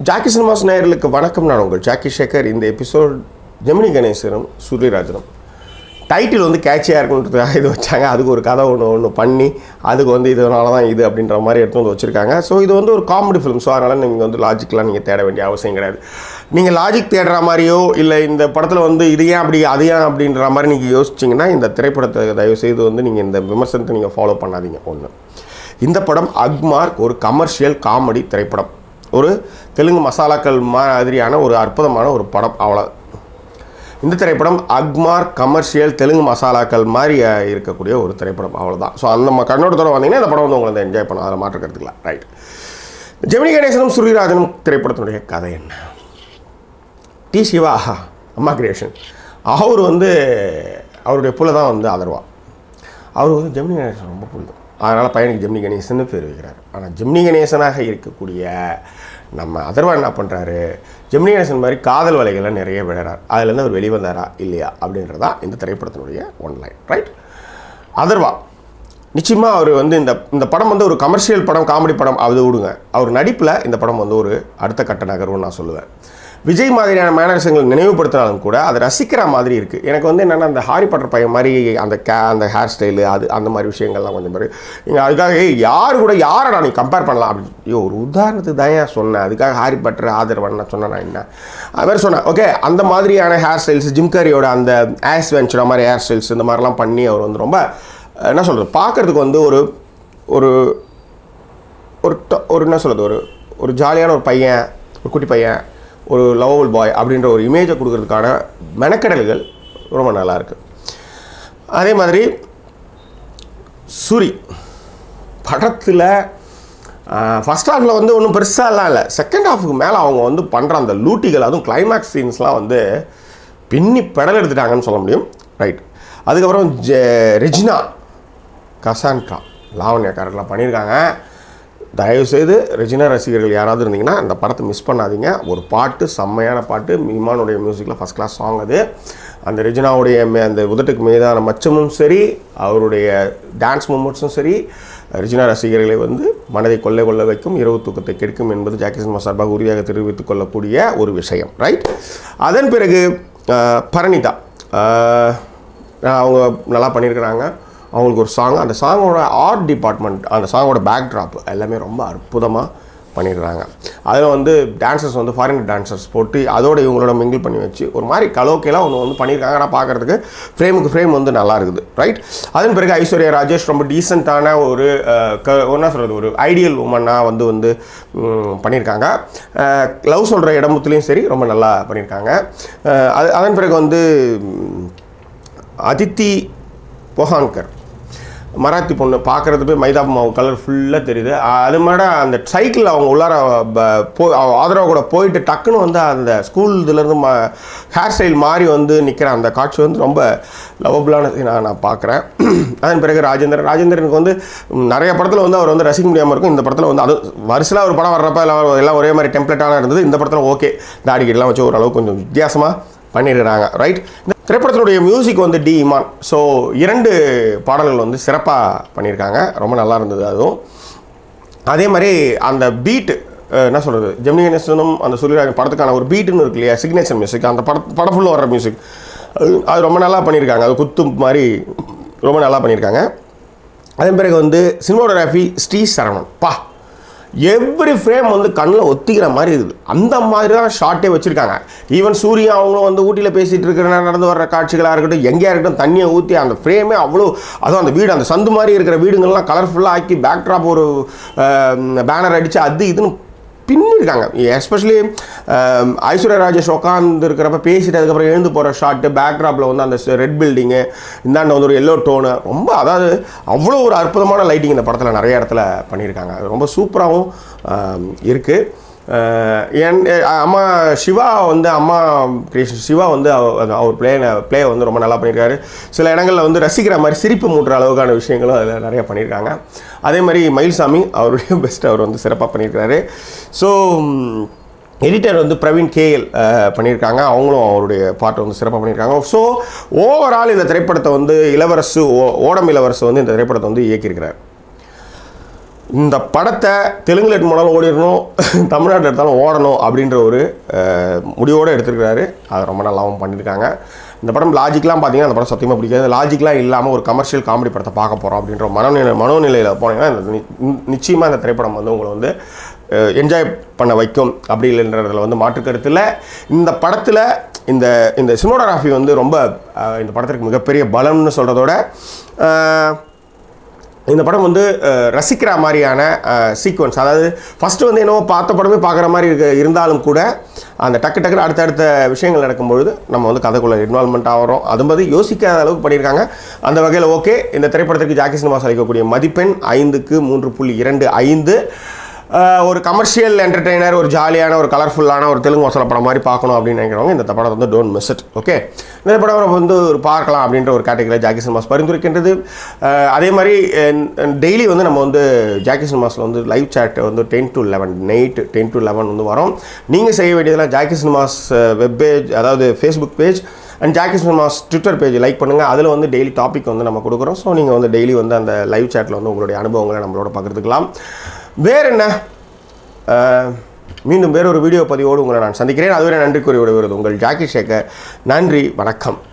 Jackie cinemas நேயர்களுக்கு வணக்கம் நான் உங்கள் ஜாக்கி சேகர் இந்த எபிசோட் ஜெமினி கணேசனும் சூரியராஜனும் டைட்டில் வந்து கேட்சியாக இருக்குன்றதுக்காக இது வச்சாங்க அதுக்கு ஒரு கதை ஒன்று ஒன்று பண்ணி அதுக்கு வந்து இதனால தான் இது அப்படின்ற மாதிரி எடுத்து வந்து வச்சுருக்காங்க ஸோ இது வந்து ஒரு காமெடி ஃபிலிம் ஸோ அதனால் நீங்கள் வந்து லாஜிக்லாம் நீங்கள் தேட வேண்டிய அவசியம் கிடையாது நீங்கள் லாஜிக் தேடுற மாதிரியோ இல்லை இந்த படத்தில் வந்து இது ஏன் அப்படி அது ஏன் அப்படின்ற மாதிரி நீங்கள் யோசிச்சிங்கன்னா இந்த திரைப்படத்தை தயவு செய்து வந்து நீங்கள் இந்த விமர்சனத்தை நீங்கள் ஃபாலோ பண்ணாதீங்க ஒன்று இந்த படம் அக்மார்க் ஒரு கமர்ஷியல் காமெடி திரைப்படம் ஒரு தெலுங்கு மசாலாக்கள் மாதிரியான ஒரு அற்புதமான ஒரு படம் அவ்வளோ இந்த திரைப்படம் அக்மார் கமர்ஷியல் தெலுங்கு மசாலாக்கள் மாதிரி அஹ், இருக்கக்கூடிய ஒரு திரைப்படம் அவ்வளோதான் ஸோ அந்த ம- கண்ணோட்டத்தோட வந்தீங்கன்னா இந்த படம் வந்து உங்களை வந்து என்ஜாய் பண்ணும் அதில் மாற்றுக்கிறதுக்கலாம் ரைட் ஜெமினி கணேசனும் சூரியராஜனும் திரைப்படத்தினுடைய கதை என்ன டி சிவா அம்மா கிரியேஷன் அவர் வந்து அவருடைய புள்ள தான் வந்து அதர்வா அவர் வந்து ஜெமினி கணேசன் ரொம்ப பிடிக்கும் அதனால் பையனுக்கு ஜெமினி கணேசன் பேர் வைக்கிறார் ஆனால் ஜெமினி கணேசனாக இருக்கக்கூடிய நம்ம அதர்வா என்ன பண்ணுறாரு ஜெமினி கணேசன் மாதிரி காதல் வலைகளை நிறைய விடுறார் அதுலேருந்து அவர் வெளிவந்தாரா இல்லையா அப்படின்றதா இந்த திரைப்படத்தினுடைய ஒன்லைன் ரைட் அதர்வா நிச்சயமாக அவர் வந்து இந்த இந்த படம் வந்து ஒரு கமர்ஷியல் படம் காமெடி படம் அது விடுங்க அவர் நடிப்பில் இந்த படம் வந்து ஒரு அடுத்த கட்ட நகர்வுன்னு நான் சொல்லுவேன் விஜய் மாதிரியான மேனரிசங்கள் நினைவுபடுத்தினாலும் கூட அதை ரசிக்கிற மாதிரி இருக்குது எனக்கு வந்து என்னென்னா அந்த ஹாரி பாட்டர் பையன் மாதிரி அந்த கே அந்த ஹேர் ஸ்டைலு அது அந்த மாதிரி விஷயங்கள்லாம் கொஞ்சம் பேர் நீங்கள் அதுக்காக "ஏய், யார் கூட யாரை நீ கம்பேர் பண்ணலாம் அப்படின்னு ஐயோ ஒரு உதாரணத்துக்கு தான் ஏன் சொன்னேன் அதுக்காக ஹாரி பாட்டர் ஆதரவன் நான் சொன்னேன் நான் என்ன அது மாதிரி சொன்னேன் ஓகே அந்த மாதிரியான ஹேர் ஸ்டைல்ஸ் ஜிம்கரியோட அந்த ஆஸ் வென்ச்சுரா மாதிரி ஹேர் ஸ்டைல்ஸ் இந்த மாதிரிலாம் பண்ணி அவர் வந்து ரொம்ப என்ன சொல்கிறது பார்க்குறதுக்கு வந்து ஒரு ஒரு ஒரு ட- ஒரு என்ன சொல்கிறது ஒரு ஒரு ஜாலியான ஒரு பையன் ஒரு குட்டி பையன் ஒரு லவபிள் பாய் அப்படின்ற ஒரு இமேஜை கொடுக்கறதுக்கான மெனக்கடல்கள் ரொம்ப நல்லா இருக்கு அதே மாதிரி சூரி படத்தில் ஃபஸ்ட் ஹாஃபில் வந்து ஒன்றும் பெருசாலாம் இல்லை செகண்ட் ஹாஃபுக்கு மேலே அவங்க வந்து பண்ணுற அந்த லூட்டிகள் அதுவும் கிளைமேக்ஸ் சீன்ஸ்லாம் வந்து பின்னி பெடல் எடுத்துட்டாங்கன்னு சொல்ல முடியும் ரைட் அதுக்கப்புறம் ஜெ ரெஜினா கசான்கா லாவண்யக்காரர்லாம் பண்ணியிருக்காங்க தயவுசெய்து ரெஜினா ரசிகர்கள் யாராவது இருந்தீங்கன்னா அந்த படத்தை மிஸ் பண்ணாதீங்க ஒரு பாட்டு செம்மையான பாட்டு இமானுடைய மியூசிக்கில் ஃபஸ்ட் கிளாஸ் சாங் அது அந்த ரெஜினாவுடைய மே- அந்த உதட்டுக்கு மீதான மச்சமும் சரி அவருடைய டான்ஸ் மூமெண்ட்ஸும் சரி ரெஜினா ரசிகர்களை வந்து மனதை கொள்ளை கொள்ள வைக்கும் இரவு தூக்கத்தை கெடுக்கும் என்பது ஜாக்கிசன் சார்பாக உறுதியாக தெரிவித்துக் கொள்ளக்கூடிய ஒரு விஷயம் ரைட் அதன் பிறகு அஹ், பரணிதா அஹ், அவங்க நல்லா பண்ணியிருக்கிறாங்க அவங்களுக்கு ஒரு சாங் அந்த சாங்கோட ஆர்ட் டிபார்ட்மெண்ட் அந்த சாங்கோட பேக் ட்ராப் எல்லாமே ரொம்ப அற்புதமாக பண்ணிடுறாங்க அதில் வந்து டான்சர்ஸ் வந்து ஃபாரின் டான்சர்ஸ் போட்டு அதோட இவங்களோட மிங்கிள் பண்ணி வச்சு ஒரு மாதிரி கலோக்கெல்லாம் ஒன்று வந்து பண்ணியிருக்காங்க ஆனால் பார்க்குறதுக்கு ஃப்ரேமுக்கு ஃப்ரேம் வந்து நல்லா இருக்குது ரைட் அதன் பிறகு ஐஸ்வர்யா ராஜேஷ் ரொம்ப டீசெண்டான ஒரு அஹ், க என்ன சொல்கிறது ஒரு ஐடியல் உமனாக வந்து வந்து ம், பண்ணியிருக்காங்க லவ் சொல்கிற இடமுத்துலேயும் சரி ரொம்ப நல்லா பண்ணியிருக்காங்க அஹ், அது அதன் பிறகு வந்து ம், அதித்தி பொஹான்கர் மராத்தி பொண்ணு பார்க்குறது போய் மைதா மாவு கலர் ஃபுல்லாக தெரியுது அஹ் அது மாதிரி அந்த சைக்கிள் அவங்க உள்ளார ப- போ அவ- ஆதரவு கூட போயிட்டு டக்குன்னு வந்து அந்த ஸ்கூல் இதுலேருந்து ம ஹேர் ஸ்டைல் மாறி வந்து நிற்கிற அந்த காட்சி வந்து ரொம்ப லவபுளான நான் நான் பார்க்குறேன் அதன் பிறகு ராஜேந்திரன் ராஜேந்திரனுக்கு வந்து ம், நிறைய படத்தில் வந்து அவர் வந்து ரசிக்க முடியாமல் இருக்கும் இந்த படத்தில் வந்து அது வருஷத்தில் ஒரு படம் வர்றப்ப எல்லாம் எல்லாம் ஒரே மாதிரி டெம்ப்ளேட்டான இருந்தது இந்த படத்தில் ஓகே தாடிக்கிட்டலாம் வச்சு ஓரளவு கொஞ்சம் வித்தியாசமாக பண்ணிடுறாங்க ரைட் இந்த திரைப்படத்தினுடைய மியூசிக் வந்து டி இமான் ஸோ இரண்டு பாடல்கள் வந்து சிறப்பாக பண்ணியிருக்காங்க ரொம்ப நல்லா இருந்தது அதுவும் அதே மாதிரி அந்த பீட்டு என்ன சொல்கிறது ஜெமினி கணேசனும் அந்த சூரியராஜன் படத்துக்கான ஒரு பீட்டுன்னு இருக்கு இல்லையா சிக்னேச்சர் மியூசிக் அந்த பட படம் ஃபுல்லாக வர மியூசிக் அது அது ரொம்ப நல்லா பண்ணியிருக்காங்க அது குத்து மாதிரி ரொம்ப நல்லா பண்ணியிருக்காங்க அதன் பிறகு வந்து சினிமோகிராஃபி ஸ்ரீ சரவணன் பா எவ்ரி ஃப்ரேம் வந்து கண்ணில் ஒத்திக்கிற மாதிரி இருக்குது அந்த மாதிரி தான் ஷார்ட்டே வச்சுருக்காங்க ஈவன் சூர்யா அவங்களும் வந்து ஊட்டியில் பேசிகிட்டு இருக்கிற நடந்து வர்ற காட்சிகளாக இருக்கட்டும் எங்கேயா இருக்கட்டும் தண்ணியை ஊற்றி அந்த ஃப்ரேமே அவ்வளோ அதுவும் அந்த வீடு அந்த சந்து மாதிரி இருக்கிற வீடுங்கள்லாம் கலர்ஃபுல்லாக ஆக்கி பேக்ட்ராப் ஒரு பேனர் அடித்து அது இதுன்னு பின்னிருக்காங்க எஸ்பெஷலி ஐஸ்வர்யா ராஜேஷ் உட்காந்து இருக்கிறப்ப பேசிட்டு அதுக்கப்புறம் எழுந்து போகிற ஷாட்டு பேக்ட்ராப்பில் வந்து அந்த ரெட் பில்டிங்கு இந்தாண்ட வந்து ஒரு எல்லோ டோனு ரொம்ப அதாவது அவ்வளோ ஒரு அற்புதமான லைட்டிங் இந்த படத்தில் நிறைய இடத்துல பண்ணியிருக்காங்க அது ரொம்ப சூப்பராகவும் இருக்குது என் அம்மா சிவா வந்து அம்மா கிரியேஷன் சிவா வந்து அவ- அது அவர் பிளே ப்ளே வந்து ரொம்ப நல்லா பண்ணியிருக்காரு சில இடங்களில் வந்து ரசிக்கிற மாதிரி சிரிப்பு மூட்டுற அளவுக்கான விஷயங்களும் அதில் நிறைய பண்ணியிருக்காங்க அதே மாதிரி மயில்சாமி அவருடைய பெஸ்ட் அவர் வந்து சிறப்பாக பண்ணியிருக்காரு ஸோ எடிட்டர் வந்து பிரவீன் கேஎல் பண்ணியிருக்காங்க அவங்களும் அவருடைய பாட்டை வந்து சிறப்பாக பண்ணியிருக்காங்க ஸோ ஓவரால் இந்த திரைப்படத்தை வந்து இளவரசு ஓ- ஓடம் இளவரசு வந்து இந்த திரைப்படத்தை வந்து இயக்கியிருக்கிறார் இந்த படத்தை தெலுங்குல எடுத்து போனாலும் ஓடிடணும் தமிழ்நாட்டில் எடுத்தாலும் ஓடணும் அப்படின்ற ஒரு அஹ், முடிவோடு எடுத்திருக்கிறாரு அது ரொம்ப நல்லாவும் பண்ணியிருக்காங்க இந்த படம் லாஜிக்லாம் பார்த்தீங்கன்னா அந்த படம் சத்தியமாக பிடிக்காது லாஜிக்லாம் இல்லாமல் ஒரு கமர்ஷியல் காமெடி படத்தை பார்க்க போகிறோம் அப்படின்ற மனநிலை மனோநிலையில் போனீங்கன்னா இந்த நிச்சயமாக இந்த திரைப்படம் வந்து உங்களை வந்து என்ஜாய் பண்ண வைக்கும் அப்படி இல்லைன்றதுல வந்து மாற்று கருத்து இல்லை இந்த படத்தில் இந்த இந்த சினிமோட்டோகிராஃபி வந்து ரொம்ப அஹ், இந்த படத்திற்கு மிகப்பெரிய பலம்னு சொல்கிறதோட இந்த படம் வந்து அஹ், ரசிக்கிற மாதிரியான சீக்வன்ஸ் அதாவது ஃபஸ்ட்டு வந்து என்னவோ பார்த்த படமே பார்க்குற மாதிரி இருக்க இருந்தாலும் கூட அந்த டக்கு டக்குன்னு அடுத்தடுத்த விஷயங்கள் நடக்கும்பொழுது நம்ம வந்து கதைக்குள்ளே இன்வால்மெண்ட் ஆகிறோம் அது மாதிரி யோசிக்காத அளவுக்கு பண்ணியிருக்காங்க அந்த வகையில் ஓகே இந்த திரைப்படத்திற்கு ஜாக்கி சினிமாஸ் அளிக்கக்கூடிய மதிப்பெண் ஐந்துக்கு மூன்று புள்ளி இரண்டு ஐந்து ஆஹ் ஒரு கமர்ஷியல் என்டர்டெய்னர் ஒரு ஜாலியான ஒரு கலர்ஃபுல்லான ஒரு தெலுங்கு மசாலா படம் மாதிரி பார்க்கணும் அப்படின்னு நினைக்கிறவங்க இந்த படத்தை வந்து டோன்ட் மிஸ் இட் ஓகே இந்த படம் நம்ம வந்து ஒரு பார்க்கலாம் அப்படின்ற ஒரு கேட்டகரியில் ஜாக்கி சினிமாஸ் பரிந்துரைக்கின்றது ஆஹ் அதே மாதிரி டெய்லி வந்து நம்ம வந்து ஜாக்கி சினிமாஸில் வந்து லைவ் சேட் வந்து ten to eleven night ten to eleven வந்து வரும் நீங்கள் செய்ய வேண்டியதெல்லாம் ஜாக்கி சினிமாஸ் வெப் பேஜ் அதாவது Facebook page and Jackie cinemas Twitter page like பண்ணுங்கள் அதில் வந்து டெய்லி டாபிக் வந்து நம்ம கொடுக்குறோம் ஸோ நீங்கள் வந்து டெய்லி வந்து அந்த லைவ் சேட்டில் வந்து உங்களுடைய அனுபவங்களை நம்மளோட பகிர்ந்துக்கலாம் வேற என்ன அஹ், மீண்டும் வேறொரு வீடியோ பதிவோடு உங்களை நான் சந்திக்கிறேன் அதுவரை நன்றி கூறி விடுவது உங்கள் ஜாக்கி சேகர் நன்றி வணக்கம்